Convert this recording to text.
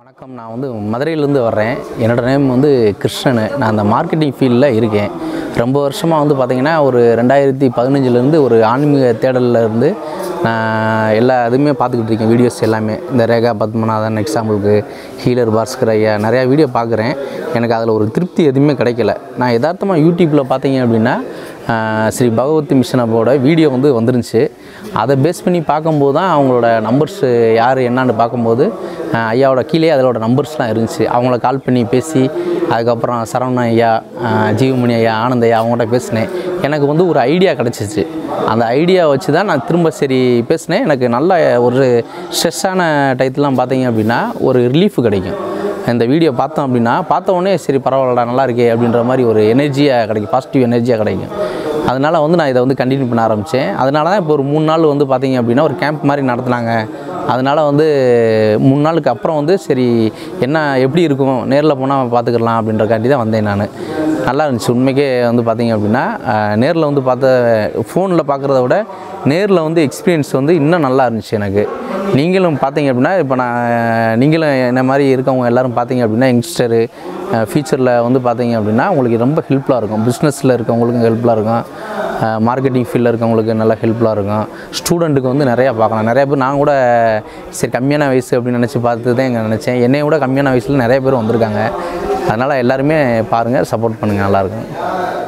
வணக்கம் நான் வந்து மதுரையிலேருந்து வர்றேன் என்னோட நேம் வந்து கிருஷ்ணன் நான் அந்த மார்க்கெட்டிங் ஃபீல்டில் இருக்கேன் ரொம்ப வருஷமாக வந்து பார்த்திங்கன்னா ஒரு ரெண்டாயிரத்தி பதினஞ்சுலேருந்து ஒரு ஆன்மீக தேடலில் இருந்து நான் எல்லா இதுவுமே பார்த்துக்கிட்டு இருக்கேன் வீடியோஸ் எல்லாமே இந்த ரேகா பத்மநாதன் எக்ஸாம்பிளுக்கு ஹீலர் பாஸ்கர் ஐயா நிறையா வீடியோ பார்க்குறேன் எனக்கு அதில் ஒரு திருப்தி எதுவுமே கிடைக்கல நான் யதார்த்தமாக யூடியூப்பில் பார்த்தீங்க அப்படின்னா ஆஹ், ஸ்ரீ பகவதி மிஷன் அப்போட வீடியோ வந்து வந்துருந்துச்சு அதை பேஸ் பண்ணி பார்க்கும்போது தான் அவங்களோட நம்பர்ஸ் யார் என்னான்னு பார்க்கும்போது ஆஹ், ஐயாவோட கீழே அதோட நம்பர்ஸ்லாம் இருந்துச்சு அவங்கள கால் பண்ணி பேசி அதுக்கப்புறம் சரவணன் ஐயா ஆஹ், ஜீவமணி ஐயா ஆனந்த் ஐயா அவங்கள்ட்ட பேசினேன் எனக்கு வந்து ஒரு ஐடியா கிடச்சிச்சு அந்த ஐடியா வச்சு தான் நான் திரும்ப சரி பேசினேன் எனக்கு நல்ல ஒரு ஸ்ட்ரெஸ்ஸான டயத்துலாம் பார்த்தீங்க அப்படின்னா ஒரு ரிலீஃப் கிடைக்கும் இந்த வீடியோ பார்த்தோம் அப்படின்னா பார்த்த உடனே சரி பரவாயில்லடா நல்லா இருக்கே அப்படின்ற மாதிரி ஒரு எனர்ஜியாக கிடைக்கும் பாசிட்டிவ் எனர்ஜியாக கிடைக்கும் அதனால் வந்து நான் இதை வந்து கண்டினியூ பண்ண ஆரம்பித்தேன் அதனால தான் இப்போ ஒரு மூணு நாள் வந்து பார்த்தீங்க அப்படின்னா ஒரு கேம்ப் மாதிரி நடத்துனாங்க அதனால் வந்து மூணு நாளுக்கு அப்புறம் வந்து சரி என்ன எப்படி இருக்கும் நேரில் போனால் பார்த்துக்கலாம் அப்படின்றக்காண்டி தான் வந்தேன் நான் நல்லா இருந்துச்சு உண்மைக்கே வந்து பார்த்தீங்க அப்படின்னா நேரில் வந்து பார்த்த ஃபோனில் பார்க்குறத விட நேரில் வந்து எக்ஸ்பீரியன்ஸ் வந்து இன்னும் நல்லா இருந்துச்சு எனக்கு நீங்களும் பார்த்தீங்க அப்படின்னா இப்போ நான் நீங்களும் என்ன மாதிரி இருக்கவங்க எல்லாரும் பார்த்தீங்க அப்படின்னா யங்ஸ்டரு ஃபியூச்சரில் வந்து பார்த்தீங்க அப்படின்னா உங்களுக்கு ரொம்ப ஹெல்ப்ஃபுல்லாக இருக்கும் பிஸ்னஸில் இருக்கவங்களுக்கும் ஹெல்ப்ஃபுல்லாக இருக்கும் மார்க்கெட்டிங் ஃபீல்டில் இருக்கவங்களுக்கு நல்லா ஹெல்ப்ஃபுல்லாக இருக்கும் ஸ்டூடெண்ட்டுக்கு வந்து நிறையா பார்க்கலாம் நிறைய பேர் நான் கூட சரி கம்மியான வயசு அப்படின்னு நினச்சி பார்த்து தான் எங்க நினச்சேன் என்னைய விட கம்மியான வயசில் நிறைய பேர் வந்திருக்காங்க அதனால் எல்லாருமே பாருங்கள் சப்போர்ட் பண்ணுங்கள் நல்லாயிருக்கும்